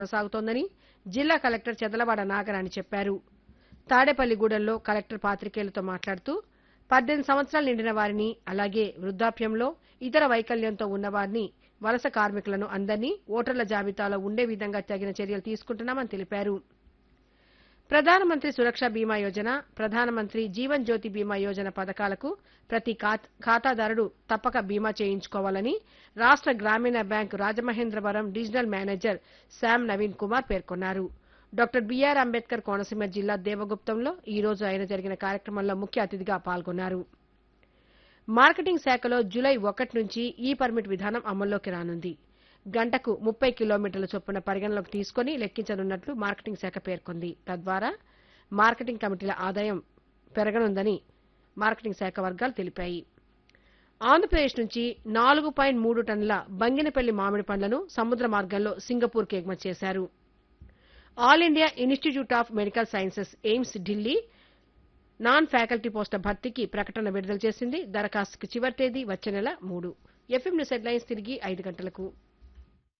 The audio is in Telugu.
కొనసాగుతోందని జిల్లా కలెక్టర్ చెదలవాడ నాగరాణి చెప్పారు తాడేపల్లిగూడెంలో కలెక్టర్ పాత్రికేయులతో మాట్లాడుతూ పద్దెనిమిది సంవత్సరాలు నిండిన వారిని అలాగే వృద్ధాప్యంలో ఇతర వైకల్యంతో ఉన్నవారిని వలస కార్మికులను అందరినీ ఓటర్ల జాబితాలో ఉండే విధంగా తగిన చర్యలు తీసుకుంటున్నామని తెలిపారు ప్రధానమంత్రి సురక్ష బీమా యోజన ప్రధానమంత్రి జీవన్ జ్యోతి బీమా యోజన పథకాలకు ప్రతి ఖాత్- ఖాతాదారుడు తప్పక బీమా చేయించుకోవాలని రాష్ట్ర గ్రామీణ bank Rajamahendravaram divisional manager Sam Naveen Kumar పేర్కొన్నారు డాక్టర్ బీఆర్ అంబేద్కర్ కోనసీమ జిల్లా దేవగుప్తంలో ఈ రోజు ఆయన జరిగిన కార్యక్రమంలో ముఖ్య అతిథిగా పాల్గొన్నారు మార్కెటింగ్ శాఖలో జూలై ఒకటి నుంచి ఈ పర్మిట్ విధానం అమల్లోకి రానుంది గంటకు ముప్పై కిలోమీటర్ల చొప్పున పరిగణలోకి తీసుకుని లెక్కించనున్నట్లు మార్కెటింగ్ శాఖ పేర్కొంది తద్వారా మార్కెటింగ్ కమిటీల ఆదాయం పెరగనుందని మార్కెటింగ్ శాఖ వర్గాలు తెలిపాయి ఆంధ్రప్రదేశ్ నుంచి నాలుగు పాయింట్ మూడు టన్నుల బంగినపల్లి మామిడి పండ్లను సముద్ర మార్గంలో సింగపూర్కి ఎగుమతి చేశారు all India institute of medical sciences AIIMS Delhi non faculty పోస్టుల భర్తీకి ప్రకటన విడుదల చేసింది దరఖాస్తుకు చివరి తేదీ వచ్చే నెల మూడు ఎఫ్ఎం న్యూస్ హెడ్లైన్స్ తిరిగి ఐదు గంటలకు